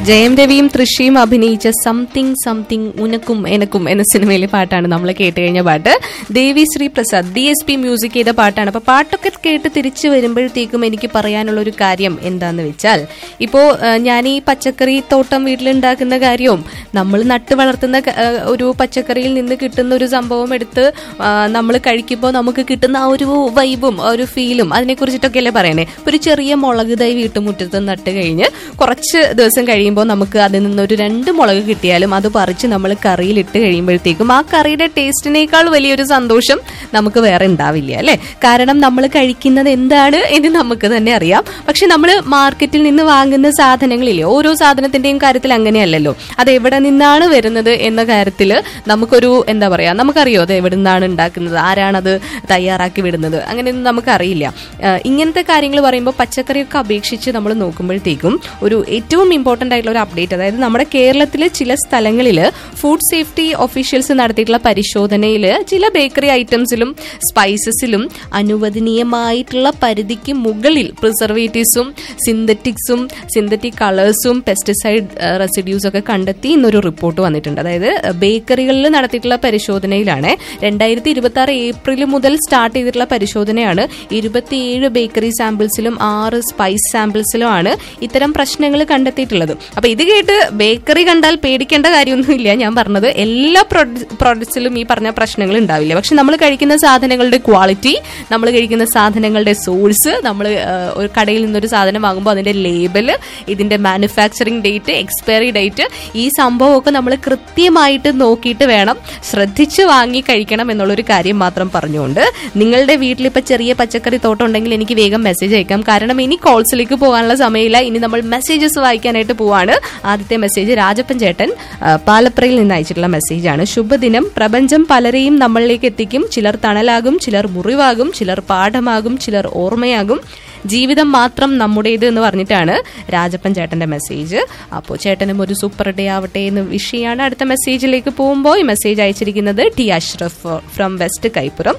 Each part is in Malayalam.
ജയം രവിയും തൃശ്ശിയും അഭിനയിച്ച സംതിങ് സംതിങ് ഉനക്കും എനക്കും എന്ന സിനിമയിലെ പാട്ടാണ് നമ്മൾ കേട്ട് കഴിഞ്ഞ പാട്ട് Devi Sri Prasad D S P music ചെയ്ത പാട്ടാണ് അപ്പൊ പാട്ടൊക്കെ കേട്ട് തിരിച്ചു വരുമ്പോഴത്തേക്കും എനിക്ക് പറയാനുള്ള ഒരു കാര്യം എന്താന്ന് വെച്ചാൽ ഇപ്പോ ആ, ഞാൻ ഈ പച്ചക്കറി തോട്ടം വീട്ടിലുണ്ടാക്കുന്ന കാര്യവും നമ്മൾ നട്ട് വളർത്തുന്ന ക- ആ, ഒരു പച്ചക്കറിയിൽ നിന്ന് കിട്ടുന്ന ഒരു സംഭവം എടുത്ത് നമ്മൾ കഴിക്കുമ്പോൾ നമുക്ക് കിട്ടുന്ന ആ ഒരു വൈബും ആ ഒരു ഫീലും അതിനെ കുറിച്ചിട്ടൊക്കെ അല്ലേ പറയണേ ഇപ്പൊ ഒരു ചെറിയ മുളക് തൈ വീട്ടുമുറ്റത്ത് നട്ട് കഴിഞ്ഞ് കുറച്ച് ദിവസം കഴിയുമ്പോൾ നമുക്ക് അതിൽ നിന്നൊരു രണ്ട് മുളക് കിട്ടിയാലും അത് പറിച്ച് നമ്മൾ കറിയിലിട്ട് കഴിയുമ്പോഴത്തേക്കും ആ കറിയുടെ ടേസ്റ്റിനേക്കാൾ വലിയൊരു സന്തോഷം നമുക്ക് വേറെ ഉണ്ടാവില്ല അല്ലെ കാരണം നമ്മൾ കഴിക്കുന്നത് എന്താണ് എന്ന് നമുക്ക് തന്നെ അറിയാം പക്ഷെ നമ്മൾ മാർക്കറ്റിൽ നിന്ന് വാങ്ങുന്ന സാധനങ്ങളില്ലേ ഓരോ സാധനത്തിന്റെയും കാര്യത്തിൽ അങ്ങനെയല്ലല്ലോ അത് എവിടെ നിന്നാണ് വരുന്നത് എന്ന കാര്യത്തിൽ നമുക്കൊരു എന്താ പറയാ നമുക്കറിയോ അത് എവിടെ നിന്നാണ് ഉണ്ടാക്കുന്നത് ആരാണത് തയ്യാറാക്കി വിടുന്നത് അങ്ങനെയൊന്നും നമുക്കറിയില്ല ആ, ഇങ്ങനത്തെ കാര്യങ്ങൾ പറയുമ്പോൾ പച്ചക്കറിയൊക്കെ അപേക്ഷിച്ച് നമ്മൾ നോക്കുമ്പോഴത്തേക്കും ഒരു ഏറ്റവും ഇമ്പോർട്ടന്റ് ആയിട്ടുള്ള ഒരു അപ്ഡേറ്റ് അതായത് നമ്മുടെ കേരളത്തിലെ ചില സ്ഥലങ്ങളിൽ ഫുഡ് സേഫ്റ്റി ഒഫീഷ്യൽസ് നടത്തിയിട്ടുള്ള പരിശോധനയിൽ ചില ബേക്കറി ഐറ്റംസിലും സ്പൈസസിലും അനുവദനീയമായിട്ടുള്ള പരിധിക്ക് മുകളിൽ പ്രിസർവേറ്റീവ്സും സിന്തറ്റിക്സും സിന്തറ്റിക് കളേഴ്സും പെസ്റ്റിസൈഡ് റെസിഡ്യൂസ് ഒക്കെ കണ്ടെത്തി എന്നൊരു റിപ്പോർട്ട് വന്നിട്ടുണ്ട് അതായത് ബേക്കറികളിൽ നടത്തിയിട്ടുള്ള പരിശോധനയിലാണ് രണ്ടായിരത്തി ഇരുപത്തി ആറ് ഏപ്രിൽ മുതൽ സ്റ്റാർട്ട് ചെയ്തിട്ടുള്ള പരിശോധനയാണ് ഇരുപത്തിയേഴ് ബേക്കറി സാമ്പിൾസിലും ആറ് സ്പൈസ് സാമ്പിൾസിലുമാണ് ഇത്തരം പ്രശ്നങ്ങൾ കണ്ടെത്തിയിട്ടുള്ളത് അപ്പൊ ഇത് കേട്ട് ബേക്കറി കണ്ടാൽ പേടിക്കേണ്ട കാര്യമൊന്നുമില്ല ഞാൻ പറഞ്ഞത് എല്ലാ പ്രോഡക്ട്സിലും ഈ പറഞ്ഞ പ്രശ്നങ്ങൾ ഉണ്ടാവില്ല പക്ഷെ നമ്മൾ കഴിക്കുന്ന സാധനങ്ങളുടെ ക്വാളിറ്റി നമ്മൾ കഴിക്കുന്ന സാധനങ്ങളുടെ സോഴ്സ് നമ്മൾ ഒരു കടയിൽ നിന്നൊരു സാധനം വാങ്ങുമ്പോൾ അതിന്റെ ലേബല് ഇതിന്റെ മാനുഫാക്ചറിങ് ഡേറ്റ് എക്സ്പയറി ഡേറ്റ് ഈ സംഭവമൊക്കെ നമ്മൾ കൃത്യമായിട്ട് നോക്കിയിട്ട് വേണം ശ്രദ്ധിച്ച് വാങ്ങി കഴിക്കണം എന്നുള്ളൊരു കാര്യം മാത്രം പറഞ്ഞുകൊണ്ട് നിങ്ങളുടെ വീട്ടിൽ ഇപ്പൊ ചെറിയ പച്ചക്കറി തോട്ടം ഉണ്ടെങ്കിൽ എനിക്ക് വേഗം മെസ്സേജ് അയക്കാം കാരണം ഇനി കോൾസിലേക്ക് പോകാനുള്ള സമയമില്ല ഇനി നമ്മൾ മെസ്സേജസ് വായിക്കാനായിട്ട് പോവാണ് ആദ്യത്തെ മെസ്സേജ് രാജപ്പൻ ചേട്ടൻ ആ, പാലപ്രയിൽ നിന്ന് അയച്ചിട്ടുള്ള മെസ്സേജാണ് ശുഭദിനം പ്രപഞ്ചം പലരെയും നമ്മളിലേക്ക് എത്തിക്കും ചിലർ തണലാകും ചിലർ മുറിവാകും ചിലർ പാഠമാകും ചിലർ ഓർമ്മയാകും ജീവിതം മാത്രം നമ്മുടേത് എന്ന് പറഞ്ഞിട്ടാണ് രാജപ്പൻ ചേട്ടന്റെ മെസ്സേജ് അപ്പോൾ ചേട്ടനും ഒരു സൂപ്പർ ഡേ ആവട്ടെ എന്ന് വിഷയമാണ് അടുത്ത മെസ്സേജിലേക്ക് പോകുമ്പോൾ ഈ മെസ്സേജ് അയച്ചിരിക്കുന്നത് T Ashraf from west Kaippuram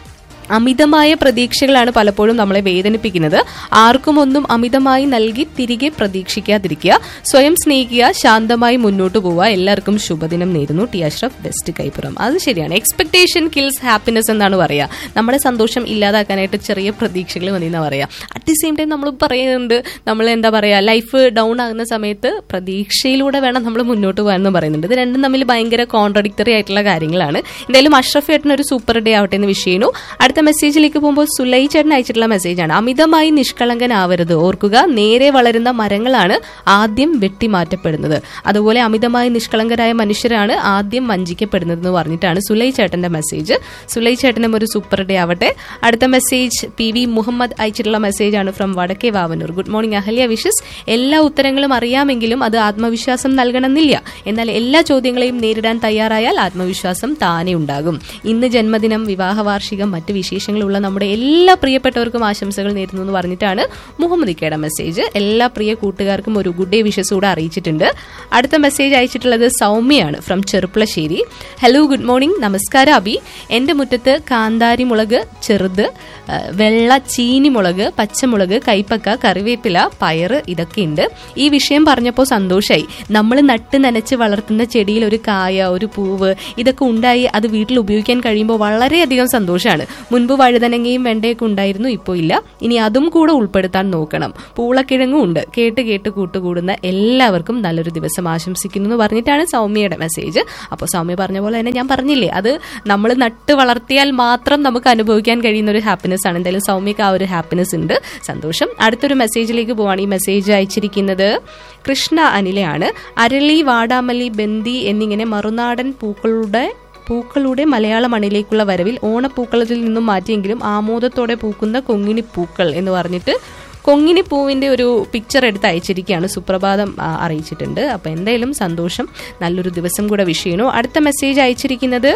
അമിതമായ പ്രതീക്ഷകളാണ് പലപ്പോഴും നമ്മളെ വേദനിപ്പിക്കുന്നത് ആർക്കും ഒന്നും അമിതമായി നൽകി തിരികെ പ്രതീക്ഷിക്കാതിരിക്കുക സ്വയം സ്നേഹിക്കുക ശാന്തമായി മുന്നോട്ട് പോവുക എല്ലാവർക്കും ശുഭദിനം നേരുന്നു ടി അഷ്റഫ് ബെസ്റ്റ് കൈപ്പുറം അത് ശരിയാണ് എക്സ്പെക്ടേഷൻ കിൽസ് ഹാപ്പിനെസ് എന്നാണ് പറയുക നമ്മുടെ സന്തോഷം ഇല്ലാതാക്കാനായിട്ട് ചെറിയ പ്രതീക്ഷകൾ മതിയെന്നാ പറയാ അറ്റ് ദി സെയിം ടൈം നമ്മൾ പറയുന്നുണ്ട് നമ്മൾ എന്താ പറയാ ലൈഫ് ഡൗൺ ആകുന്ന സമയത്ത് പ്രതീക്ഷയിലൂടെ വേണം നമ്മൾ മുന്നോട്ട് പോകാൻ എന്ന് പറയുന്നുണ്ട് ഇത് രണ്ടും തമ്മിൽ ഭയങ്കര കോൺട്രഡിക്ടറി ആയിട്ടുള്ള കാര്യങ്ങളാണ് എന്തായാലും അഷ്റഫ് ഏട്ടൻ ഒരു സൂപ്പർ ഡേ ആവട്ടെ എന്ന് വിഷയനു അടുത്ത മെസ്സേജിലേക്ക് പോകുമ്പോൾ സുലൈ ചേട്ടൻ അയച്ചിട്ടുള്ള മെസ്സേജാണ് അമിതമായി നിഷ്കളങ്കനാവരുത് ഓർക്കുക നേരെ വളരുന്ന മരങ്ങളാണ് ആദ്യം വെട്ടിമാറ്റപ്പെടുന്നത് അതുപോലെ അമിതമായി നിഷ്കളങ്കരായ മനുഷ്യരാണ് ആദ്യം വഞ്ചിക്കപ്പെടുന്നത് എന്ന് പറഞ്ഞിട്ടാണ് സുലൈ ചേട്ടന്റെ മെസ്സേജ് സുലൈ ചേട്ടനും ഒരു സൂപ്പർ ഡേ ആവട്ടെ അടുത്ത മെസ്സേജ് പി വി മുഹമ്മദ് അയച്ചിട്ടുള്ള മെസ്സേജാണ് from Vadakke Vavanoor good morning Ahalya wishes എല്ലാ ഉത്തരങ്ങളും അറിയാമെങ്കിലും അത് ആത്മവിശ്വാസം നൽകണമെന്നില്ല എന്നാൽ എല്ലാ ചോദ്യങ്ങളെയും നേരിടാൻ തയ്യാറായാൽ ആത്മവിശ്വാസം താനെ ഉണ്ടാകും ഇന്ന് ജന്മദിനം വിവാഹ വാർഷികം മറ്റ് വിശേഷങ്ങളുള്ള നമ്മുടെ എല്ലാ പ്രിയപ്പെട്ടവർക്കും ആശംസകൾ നേരുന്നു എന്ന് പറഞ്ഞിട്ടാണ് മുഹമ്മദ് ഇക്കയുടെ മെസ്സേജ് എല്ലാ പ്രിയ കൂട്ടുകാർക്കും ഒരു ഗുഡ് ഡേ വിഷസ് കൂടെ അറിയിച്ചിട്ടുണ്ട് അടുത്ത മെസ്സേജ് അയച്ചിട്ടുള്ളത് സൗമ്യയാണ് from Cherpulassery hello good morning നമസ്കാരം അബി എന്റെ മുറ്റത്ത് കാന്താരി മുളക് ചെറുത് ആ, വെള്ള ചീനി മുളക് പച്ചമുളക് കൈപ്പക്ക കറിവേപ്പില പയറ് ഇതൊക്കെയുണ്ട് ഈ വിഷയം പറഞ്ഞപ്പോൾ സന്തോഷമായി നമ്മൾ നട്ട് നനച്ച് വളർത്തുന്ന ചെടിയിൽ ഒരു കായ ഒരു പൂവ് ഇതൊക്കെ ഉണ്ടായി അത് വീട്ടിൽ ഉപയോഗിക്കാൻ കഴിയുമ്പോൾ വളരെയധികം സന്തോഷമാണ് മുൻപ് വഴുതനങ്ങയും വെണ്ടയൊക്കെ ഉണ്ടായിരുന്നു ഇപ്പോൾ ഇല്ല ഇനി അതും കൂടെ ഉൾപ്പെടുത്താൻ നോക്കണം പൂളക്കിഴങ്ങും ഉണ്ട് കേട്ട് കേട്ട് കൂട്ടുകൂടുന്ന എല്ലാവർക്കും നല്ലൊരു ദിവസം ആശംസിക്കുന്നു എന്ന് പറഞ്ഞിട്ടാണ് സൗമ്യയുടെ മെസ്സേജ് അപ്പോൾ സൗമ്യ പറഞ്ഞ പോലെ തന്നെ ഞാൻ പറഞ്ഞില്ലേ അത് നമ്മൾ നട്ട് വളർത്തിയാൽ മാത്രം നമുക്ക് അനുഭവിക്കാൻ കഴിയുന്ന ഒരു ഹാപ്പിനെസ് ആണ് എന്തായാലും സൗമ്യക്ക് ആ ഒരു ഹാപ്പിനെസ് ഉണ്ട് സന്തോഷം അടുത്തൊരു മെസ്സേജിലേക്ക് പോവാണ് ഈ മെസ്സേജ് അയച്ചിരിക്കുന്നത് കൃഷ്ണ അനിലയാണ് അരളി വാടാമല്ലി ബന്ദി എന്നിങ്ങനെ മറുനാടൻ പൂക്കളുടെ പൂക്കളുടെ മലയാള മണ്ണിലേക്കുള്ള വരവിൽ ഓണപ്പൂക്കളത്തിൽ നിന്നും മാറ്റിയെങ്കിലും ആമോദത്തോടെ പൂക്കുന്ന കൊങ്ങിണി പൂക്കൾ എന്ന് പറഞ്ഞിട്ട് കൊങ്ങിണി പൂവിന്റെ ഒരു പിക്ചർ എടുത്ത് അയച്ചിരിക്കുകയാണ് സുപ്രഭാതം ആ, അറിയിച്ചിട്ടുണ്ട് അപ്പൊ എന്തായാലും സന്തോഷം നല്ലൊരു ദിവസം കൂടെ വിഷ് ചെയ്യണു അടുത്ത മെസ്സേജ് അയച്ചിരിക്കുന്നത്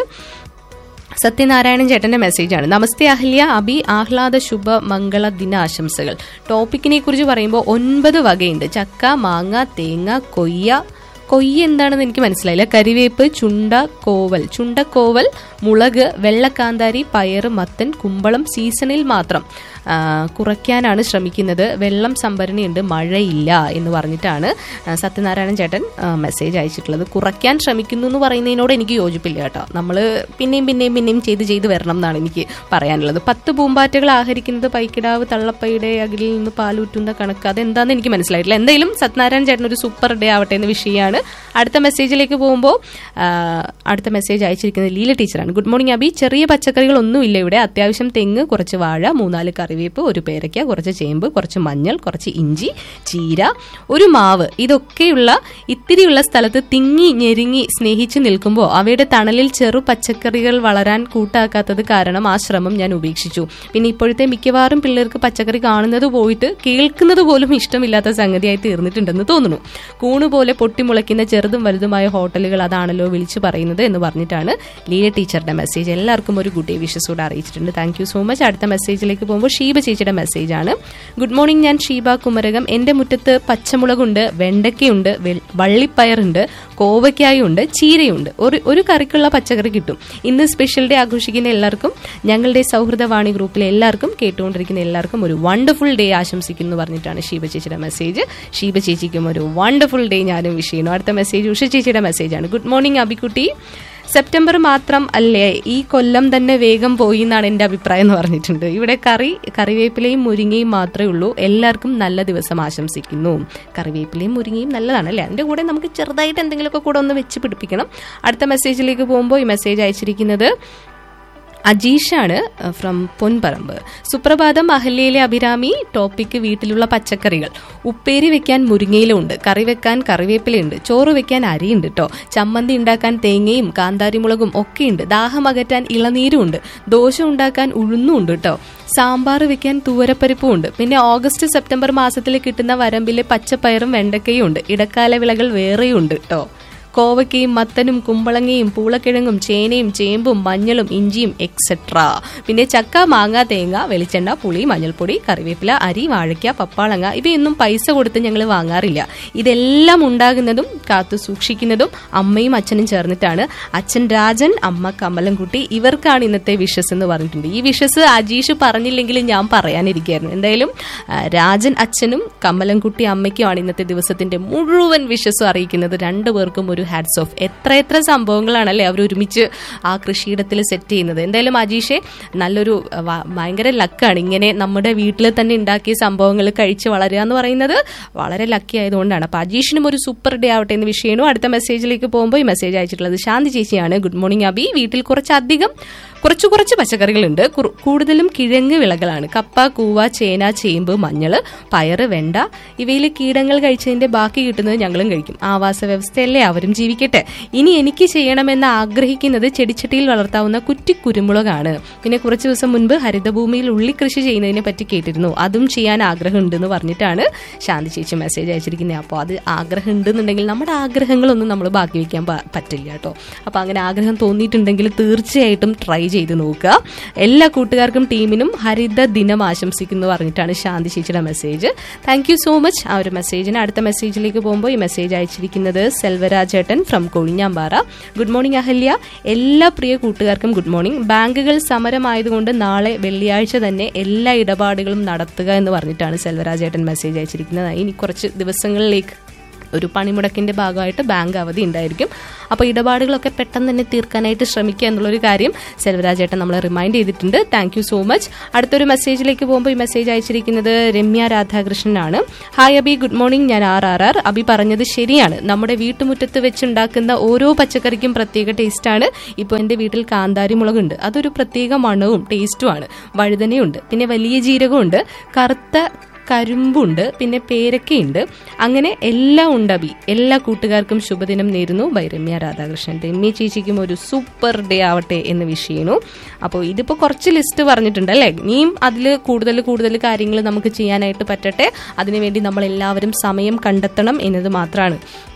സത്യനാരായണൻ ചേട്ടന്റെ മെസ്സേജാണ് നമസ്തേ അഹല്യ അബി ആഹ്ലാദ ശുഭ മംഗള ദിന ആശംസകൾ ടോപ്പിക്കിനെ കുറിച്ച് പറയുമ്പോൾ ഒൻപത് വകയുണ്ട് ചക്ക മാങ്ങ തേങ്ങ കൊയ്യ കൊയ്യ എന്താണെന്ന് എനിക്ക് മനസ്സിലായില്ല കരിവേപ്പ് ചുണ്ട കോവൽ ചുണ്ടക്കോവൽ മുളക് വെള്ളക്കാന്താരി പയറ് മത്തൻ കുമ്പളം സീസണിൽ മാത്രം ആ, കുറയ്ക്കാനാണ് ശ്രമിക്കുന്നത് വെള്ളം സംഭരണിയുണ്ട് മഴയില്ല എന്ന് പറഞ്ഞിട്ടാണ് ആ, സത്യനാരായണൻ ചേട്ടൻ ആ, മെസ്സേജ് അയച്ചിട്ടുള്ളത് കുറയ്ക്കാൻ ശ്രമിക്കുന്നു എന്ന് പറയുന്നതിനോട് എനിക്ക് യോജിപ്പില്ല കേട്ടോ നമ്മൾ പിന്നെയും പിന്നെയും പിന്നെയും ചെയ്ത് ചെയ്ത് വരണം എന്നാണ് എനിക്ക് പറയാനുള്ളത് പത്ത് പൂമ്പാറ്റകൾ ആഹരിക്കുന്നത് പൈക്കിടാവ് തള്ളപ്പയുടെ അകിലിൽ നിന്ന് പാലൂറ്റുന്ന കണക്ക് അതെന്താന്ന് എനിക്ക് മനസ്സിലായിട്ടില്ല എന്തായാലും സത്യനാരായണൻ ചേട്ടൻ ഒരു സൂപ്പർ ഡേ ആവട്ടെ എന്ന് വിഷയമാണ് അടുത്ത മെസ്സേജിലേക്ക് പോകുമ്പോൾ ആ, അടുത്ത മെസ്സേജ് അയച്ചിരിക്കുന്നത് ലീല ടീച്ചറാണ് ഗുഡ് മോർണിംഗ് അബി ചെറിയ പച്ചക്കറികളൊന്നുമില്ല ഇവിടെ അത്യാവശ്യം തെങ്ങ് കുറച്ച് വാഴ മൂന്നാല് കറിവേപ്പ് ഒരു പേരയ്ക്ക കുറച്ച് ചേമ്പ് കുറച്ച് മഞ്ഞൾ കുറച്ച് ഇഞ്ചി ചീര ഒരു മാവ് ഇതൊക്കെയുള്ള ഇത്തിരിയുള്ള സ്ഥലത്ത് തിങ്ങി ഞെരുങ്ങി സ്നേഹിച്ചു നിൽക്കുമ്പോൾ അവയുടെ തണലിൽ ചെറു പച്ചക്കറികൾ വളരാൻ കൂട്ടാക്കാത്തത് കാരണം ആ ശ്രമം ഞാൻ ഉപേക്ഷിച്ചു പിന്നെ ഇപ്പോഴത്തെ മിക്കവാറും പിള്ളേർക്ക് പച്ചക്കറി കാണുന്നത് പോയിട്ട് കേൾക്കുന്നത് പോലും ഇഷ്ടമില്ലാത്ത സംഗതിയായി തീർന്നിട്ടുണ്ടെന്ന് തോന്നുന്നു കൂണ് പോലെ പൊട്ടിമുളയ്ക്കുന്ന ചെറുതും വലുതുമായ ഹോട്ടലുകൾ അതാണല്ലോ വിളിച്ചു പറയുന്നത് എന്ന് പറഞ്ഞിട്ടാണ് ലീല ടീച്ചറുടെ മെസ്സേജ് എല്ലാവർക്കും ഒരു ഗുഡ് ഡേ വിഷസ് കൂടെ അറിയിച്ചിട്ടുണ്ട് താങ്ക് യു സോ മച്ച് അടുത്ത മെസ്സേജിലേക്ക് പോകുമ്പോൾ ഷീബ ചേച്ചിയുടെ മെസ്സേജ് ആണ് ഗുഡ് മോർണിംഗ് ഞാൻ ഷീബ കുമരകം എന്റെ മുറ്റത്ത് പച്ചമുളകുണ്ട് വെണ്ടയ്ക്കയുണ്ട് വെൾ- വള്ളിപ്പയറുണ്ട് കോവയ്ക്കായുണ്ട് ചീരയുണ്ട് ഒരു ഒരു കറിക്കുള്ള പച്ചക്കറി കിട്ടും ഇന്ന് സ്പെഷ്യൽ ഡേ ആഘോഷിക്കുന്ന എല്ലാവർക്കും ഞങ്ങളുടെ സൗഹൃദവാണി ഗ്രൂപ്പിലെ എല്ലാവർക്കും കേട്ടുകൊണ്ടിരിക്കുന്ന എല്ലാവർക്കും ഒരു വണ്ടർഫുൾ ഡേ ആശംസിക്കുന്നു എന്ന് പറഞ്ഞിട്ടാണ് ഷീബ ചേച്ചിയുടെ മെസ്സേജ് ഷീബ ചേച്ചിക്കും ഒരു വണ്ടർഫുൾ ഡേ ഞാനും വിഷ് ചെയ്യുന്നു അടുത്ത മെസ്സേജ് ഉഷ ചേച്ചിയുടെ മെസ്സേജാണ് ഗുഡ് മോർണിംഗ് അബിക്കുട്ടി സെപ്റ്റംബർ മാത്രം അല്ലേ ഈ കൊല്ലം തന്നെ വേഗം പോയി എന്നാണ് എൻ്റെ അഭിപ്രായം എന്ന് പറഞ്ഞിട്ടുണ്ട് ഇവിടെ കറി കറിവേപ്പിലയും മുരിങ്ങയും മാത്രമേ ഉള്ളൂ എല്ലാവർക്കും നല്ല ദിവസം ആശംസിക്കുന്നു കറിവേപ്പിലയും മുരിങ്ങയും നല്ലതാണ് അല്ലേ അതിൻ്റെ കൂടെ നമുക്ക് ചെറുതായിട്ട് എന്തെങ്കിലുമൊക്കെ കൂടെ ഒന്ന് വെച്ച് പിടിപ്പിക്കണം അടുത്ത മെസ്സേജിലേക്ക് പോകുമ്പോൾ ഈ മെസ്സേജ് അയച്ചിരിക്കുന്നത് അജീഷാണ് ഫ്രം പൊൻപറമ്പ് സുപ്രഭാതം അഹല്യയിലെ അഭിരാമി ടോപ്പിക്ക് വീട്ടിലുള്ള പച്ചക്കറികൾ ഉപ്പേരി വെക്കാൻ മുരിങ്ങയിലുണ്ട് കറി വെക്കാൻ കറിവേപ്പിലയുണ്ട് ചോറ് വെക്കാൻ അരിയുണ്ട് കേട്ടോ ചമ്മന്തി ഉണ്ടാക്കാൻ തേങ്ങയും കാന്താരിമുളകും ഒക്കെയുണ്ട് ദാഹം അകറ്റാൻ ഇളനീരും ഉണ്ട് ദോശ ഉണ്ടാക്കാൻ ഉഴുന്നും ഉണ്ട് കേട്ടോ സാമ്പാർ വെക്കാൻ തൂവരപ്പരിപ്പും ഉണ്ട് പിന്നെ ഓഗസ്റ്റ് സെപ്റ്റംബർ മാസത്തിൽ കിട്ടുന്ന വരമ്പിലെ പച്ചപ്പയറും വെണ്ടക്കയും ഉണ്ട് ഇടക്കാല വിളകൾ വേറെയും ഉണ്ട് കേട്ടോ കോവയ്ക്കയും മത്തനും കുമ്പളങ്ങയും പൂളക്കിഴങ്ങും ചേനയും ചേമ്പും മഞ്ഞളും ഇഞ്ചിയും എക്സെട്ര പിന്നെ ചക്ക മാങ്ങ തേങ്ങ വെളിച്ചെണ്ണ പുളി മഞ്ഞൾപ്പൊടി കറിവേപ്പില അരി വാഴയ്ക്ക പപ്പാളങ്ങ ഇവയൊന്നും പൈസ കൊടുത്ത് ഞങ്ങൾ വാങ്ങാറില്ല ഇതെല്ലാം ഉണ്ടാകുന്നതും കാത്തു സൂക്ഷിക്കുന്നതും അമ്മയും അച്ഛനും ചേർന്നിട്ടാണ് അച്ഛൻ രാജൻ അമ്മ കമലംകുട്ടി ഇവർക്കാണ് ഇന്നത്തെ വിഷസ് എന്ന് പറഞ്ഞിട്ടുണ്ട് ഈ വിഷസ് അജീഷ് പറഞ്ഞില്ലെങ്കിൽ ഞാൻ പറയാനിരിക്കുകയായിരുന്നു എന്തായാലും ആ, രാജൻ അച്ഛനും കമലംകുട്ടി അമ്മയ്ക്കുമാണ് ഇന്നത്തെ ദിവസത്തിന്റെ മുഴുവൻ വിഷസ് അറിയിക്കുന്നത് രണ്ടുപേർക്കും ഒരു ഹാറ്റ്സ് ഓഫ് എത്ര എത്ര സംഭവങ്ങളാണല്ലേ അവർ ഒരുമിച്ച് ആ കൃഷിയിടത്തിൽ സെറ്റ് ചെയ്യുന്നത് എന്തായാലും അജീഷെ നല്ലൊരു ആ, വ- ഭയങ്കര ലക്കാണ് ഇങ്ങനെ നമ്മുടെ വീട്ടിൽ തന്നെ ഉണ്ടാക്കിയ സംഭവങ്ങൾ കഴിച്ച് വളരുക എന്ന് പറയുന്നത് വളരെ ലക്കി ആയതുകൊണ്ടാണ് അപ്പൊ അജീഷിനും ഒരു സൂപ്പർ ഡേ ആവട്ടെ എന്ന് വിഷയമാണ് അടുത്ത മെസ്സേജിലേക്ക് പോകുമ്പോൾ ഈ മെസ്സേജ് അയച്ചിട്ടുള്ളത് ശാന്തി ചേച്ചിയാണ് ഗുഡ് മോർണിംഗ് അബി വീട്ടിൽ കുറച്ചധികം കുറച്ച് കുറച്ച് പച്ചക്കറികളുണ്ട് കുറു- കൂടുതലും കിഴങ്ങ് വിളകളാണ് കപ്പ കൂവ ചേന ചേമ്പ് മഞ്ഞൾ പയറ് വെണ്ട ഇവയിൽ കീടങ്ങൾ കഴിച്ചതിന്റെ ബാക്കി കിട്ടുന്നത് ഞങ്ങളും കഴിക്കും ആവാസ വ്യവസ്ഥയല്ലേ അവരും ജീവിക്കട്ടെ ഇനി എനിക്ക് ചെയ്യണമെന്ന് ആഗ്രഹിക്കുന്നത് ചെടിച്ചട്ടിയിൽ വളർത്താവുന്ന കുറ്റി കുരുമുളകാണ് പിന്നെ കുറച്ച് ദിവസം മുൻപ് ഹരിതഭൂമിയിൽ ഉള്ളി കൃഷി ചെയ്യുന്നതിനെ പറ്റി കേട്ടിരുന്നു അതും ചെയ്യാൻ ആഗ്രഹമുണ്ട് എന്ന് പറഞ്ഞിട്ടാണ് ശാന്തി ചേച്ചി മെസ്സേജ് അയച്ചിരിക്കുന്നത് അപ്പോൾ അത് ആഗ്രഹം ഉണ്ടെന്നുണ്ടെങ്കിൽ നമ്മുടെ ആഗ്രഹങ്ങളൊന്നും നമ്മൾ ബാക്കി വെക്കാൻ പ- പറ്റില്ല കേട്ടോ അപ്പോൾ അങ്ങനെ ആഗ്രഹം തോന്നിയിട്ടുണ്ടെങ്കിൽ തീർച്ചയായിട്ടും ട്രൈ ചെയ്ത് നോക്കുക എല്ലാ കൂട്ടുകാർക്കും ടീമിനും ഹരിത ദിനം ആശംസിക്കുന്നു പറഞ്ഞിട്ടാണ് ശാന്തി ചേച്ചിയുടെ message thank you so much ആ ഒരു മെസ്സേജിന് അടുത്ത മെസ്സേജിലേക്ക് പോകുമ്പോൾ ഈ മെസ്സേജ് അയച്ചിരിക്കുന്നത് സെൽവരാജേട്ടൻ from Kozhinjampara good morning Ahalya എല്ലാ പ്രിയ കൂട്ടുകാർക്കും ഗുഡ് മോർണിംഗ് ബാങ്കുകൾ സമരമായതുകൊണ്ട് നാളെ വെള്ളിയാഴ്ച തന്നെ എല്ലാ ഇടപാടുകളും നടത്തുക എന്ന് പറഞ്ഞിട്ടാണ് സെൽവരാജേട്ടൻ മെസ്സേജ് അയച്ചിരിക്കുന്നത് ഇനി കുറച്ച് ദിവസങ്ങളിലേക്ക് ഒരു പണിമുടക്കിന്റെ ഭാഗമായിട്ട് ബാങ്ക് അവധി ഉണ്ടായിരിക്കും അപ്പോൾ ഇടപാടുകളൊക്കെ പെട്ടെന്ന് തന്നെ തീർക്കാനായിട്ട് ശ്രമിക്കുക എന്നുള്ളൊരു കാര്യം സെൽവരാജേട്ടൻ നമ്മളെ റിമൈൻഡ് ചെയ്തിട്ടുണ്ട് താങ്ക് യു സോ മച്ച് അടുത്തൊരു മെസ്സേജിലേക്ക് പോകുമ്പോൾ ഈ മെസ്സേജ് അയച്ചിരിക്കുന്നത് രമ്യ രാധാകൃഷ്ണനാണ് ഹായ് അബി ഗുഡ് മോർണിംഗ് ഞാൻ ആർ ആർ ആർ അബി പറഞ്ഞത് ശരിയാണ് നമ്മുടെ വീട്ടുമുറ്റത്ത് വെച്ചുണ്ടാക്കുന്ന ഓരോ പച്ചക്കറിക്കും പ്രത്യേക ടേസ്റ്റാണ് ഇപ്പോൾ എൻ്റെ വീട്ടിൽ കാന്താരി മുളകുണ്ട് അതൊരു പ്രത്യേക മണവും ടേസ്റ്റുമാണ് വഴുതനയുണ്ട് പിന്നെ വലിയ ജീരകമുണ്ട് കറുത്ത കരിമ്പുണ്ട് പിന്നെ പേരക്കയുണ്ട് അങ്ങനെ എല്ലാം ഉണ്ട് അബി എല്ലാ കൂട്ടുകാർക്കും ശുഭദിനം നേരുന്നു ബൈ രമ്യ രാധാകൃഷ്ണൻ രമ്യ ചേച്ചിക്കും ഒരു സൂപ്പർ ഡേ ആവട്ടെ എന്ന് വിഷ് ചെയ്യുന്നു അപ്പോൾ ഇതിപ്പോൾ കുറച്ച് ലിസ്റ്റ് പറഞ്ഞിട്ടുണ്ട് അല്ലേ ഇനിയും അതിൽ കൂടുതൽ കൂടുതൽ കാര്യങ്ങൾ നമുക്ക് ചെയ്യാനായിട്ട് പറ്റട്ടെ അതിനുവേണ്ടി നമ്മൾ എല്ലാവരും സമയം കണ്ടെത്തണം എന്നത് മാത്രമാണ്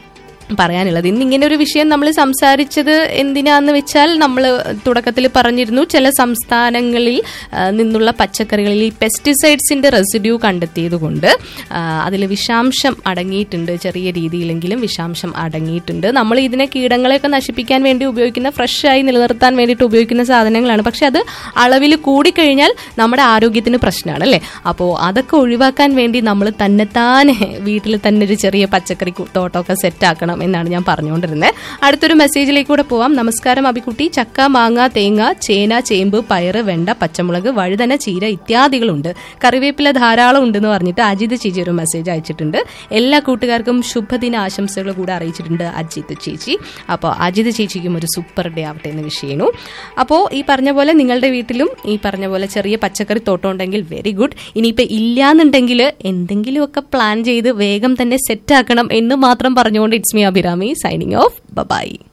പറയാനുള്ളത് ഇന്ന് ഇങ്ങനെ ഒരു വിഷയം നമ്മൾ സംസാരിച്ചത് എന്തിനാന്ന് വെച്ചാൽ നമ്മൾ തുടക്കത്തിൽ പറഞ്ഞിരുന്നു ചില സംസ്ഥാനങ്ങളിൽ ആ, നിന്നുള്ള പച്ചക്കറികളിൽ പെസ്റ്റിസൈഡ്സിന്റെ റെസിഡ്യൂ കണ്ടെത്തിയത് കൊണ്ട് അതിൽ വിഷാംശം അടങ്ങിയിട്ടുണ്ട് ചെറിയ രീതിയിലെങ്കിലും വിഷാംശം അടങ്ങിയിട്ടുണ്ട് നമ്മൾ ഇതിനെ കീടങ്ങളെയൊക്കെ നശിപ്പിക്കാൻ വേണ്ടി ഉപയോഗിക്കുന്ന ഫ്രഷ് ആയി നിലനിർത്താൻ വേണ്ടിയിട്ട് ഉപയോഗിക്കുന്ന സാധനങ്ങളാണ് പക്ഷെ അത് അളവിൽ കൂടിക്കഴിഞ്ഞാൽ നമ്മുടെ ആരോഗ്യത്തിന് പ്രശ്നമാണ് അല്ലേ അപ്പോൾ അതൊക്കെ ഒഴിവാക്കാൻ വേണ്ടി നമ്മൾ തന്നെത്താനെ വീട്ടിൽ തന്നെ ഒരു ചെറിയ പച്ചക്കറി കു- തോട്ടമൊക്കെ സെറ്റ് ആക്കണം എന്നാണ് ഞാൻ പറഞ്ഞുകൊണ്ടിരുന്നത് അടുത്തൊരു മെസ്സേജിലേക്ക് കൂടെ പോവാം നമസ്കാരം അബിക്കുട്ടി ചക്ക മാങ്ങ തേങ്ങ ചേന ചേമ്പ് പയറ് വെണ്ട പച്ചമുളക് വഴുതന ചീര ഇത്യാദികളുണ്ട് കറിവേപ്പില ധാരാളം ഉണ്ടെന്ന് പറഞ്ഞിട്ട് അജിത് ചേച്ചി ഒരു മെസ്സേജ് അയച്ചിട്ടുണ്ട് എല്ലാ കൂട്ടുകാർക്കും ശുഭദിന ആശംസകൾ കൂടെ അറിയിച്ചിട്ടുണ്ട് അജിത് ചേച്ചി അപ്പോൾ അജിത് ചേച്ചിക്കും ഒരു സൂപ്പർ ഡേ ആവട്ടെ എന്ന് വിഷയണു അപ്പോൾ ഈ പറഞ്ഞ പോലെ നിങ്ങളുടെ വീട്ടിലും ഈ പറഞ്ഞ പോലെ ചെറിയ പച്ചക്കറി തോട്ടം ഉണ്ടെങ്കിൽ വെരി ഗുഡ് ഇനിയിപ്പോൾ ഇല്ലാന്നുണ്ടെങ്കിൽ എന്തെങ്കിലുമൊക്കെ പ്ലാൻ ചെയ്ത് വേഗം തന്നെ സെറ്റ് ആക്കണം എന്ന് മാത്രം പറഞ്ഞുകൊണ്ട് it's me Abhirami signing off by